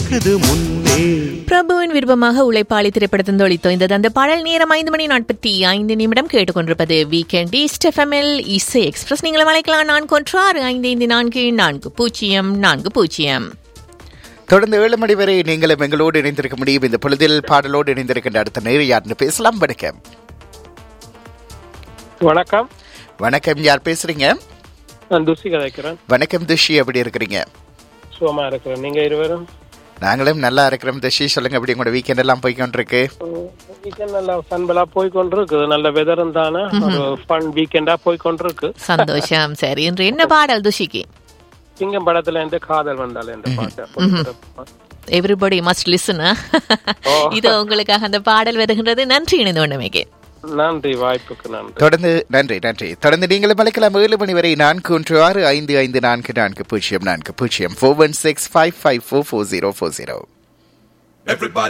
இருக்குது முன்னே பிரபுவின் விருப்பமாக உழைப்பாளி திரைப்படத்தின் தொழித்தோய்ந்தது அந்த பாடல் நேரம் ஐந்து மணி நாற்பத்தி ஐந்து நிமிடம் கேட்டுக்கொண்டிருப்பது வீக்கெண்ட் ஈஸ்ட் எஃப்எம்எல் இசை எக்ஸ்பிரஸ் நீங்களும் அழைக்கலாம் நான்கு ஒன்று ஆறு ஐந்து ஐந்து நான்கு நான்கு பூஜ்ஜியம் நான்கு பூஜ்ஜியம் தொடர்ந்து ஏழு மணி வரை நீங்களும் எங்களோடு இணைந்திருக்க முடியும் இந்த பொழுதில் பாடலோடு இணைந்திருக்கின்ற அடுத்த நேரு யாருன்னு பேசலாம் வணக்கம் வணக்கம் வணக்கம் யார் பேசுறீங்க நான் துசி கதைக்கிறேன் வணக்கம் துஷி எப்படி இருக்கிறீங்க சுகமா இருக்கிறேன் நீங்க இருவரும் நாங்களும் நல்லா இருக்கிறோம் துஷி சொல்லுங்க எப்படி உங்களோட வீக்கெண்ட் எல்லாம் போய்க்கொண்டிருக்கு வீக்கெண்ட் நல்லா ஃபன்பலா போய் கொண்டிருக்குது நல்ல வெதரும் தானே ஒரு ஃபன் வீக்கெண்டா போய் கொண்டிருக்கு சந்தோஷம் சரி இன்று என்ன பாடல் துஷிக்கு சிங்கம் படத்துல இருந்து காதல் வந்தால் என்று பாட்டு எவ்ரிபடி மஸ்ட் லிசன் இது உங்களுக்காக அந்த பாடல் வருகின்றது நன்றி இணைந்து கொண்டமைக்கு நன்றி வாய்ப்புக்கு நன்றி தொடர்ந்து நன்றி நன்றி தொடர்ந்து நீங்களும் அழைக்கலாம் ஏழு மணி வரை நான்கு ஒன்று ஆறு ஐந்து ஐந்து நான்கு நான்கு பூஜ்ஜியம் நான்கு பூஜ்ஜியம் four one six five five four four zero four zero